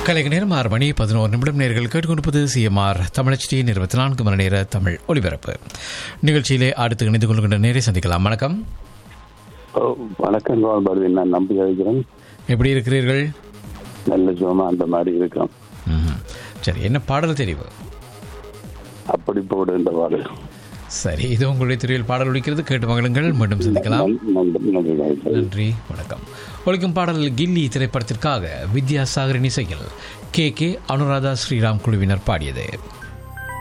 கலைக நேரம் ஆறு மணி பதினோரு நிமிடம் நேர்கள் கேட்டுக்கொண்டிருப்பது சிஎம்ஆர் தமிழச்சியின் இருபத்தி நான்கு மணி நேர தமிழ் ஒலிபரப்பு நிகழ்ச்சியிலே அடுத்து இணைந்து கொள்கின்ற நேரை சந்திக்கலாம் வணக்கம் ஓ, வணக்கம் கோபாலு நான் நம்பி அழைக்கிறேன் எப்படி இருக்கிறீர்கள் நல்ல சுகமா அந்த மாதிரி இருக்கும் ம்ஹும். சரி என்ன பாடல் தெரிவு அப்படி போடுகின்ற பாடு சரி இது உங்களுடைய துறையில் பாடல் ஒலிக்கிறது கேட்டு மகளுங்கள் மீண்டும் சந்திக்கலாம் நன்றி நன்றி நன்றி நன்றி வணக்கம் ஒழிக்கும் பாடல் கில்லி திரைப்படத்திற்காக வித்யாசாகரின் இசையில் கே கே அனுராதா ஸ்ரீராம் குழுவினர் பாடியது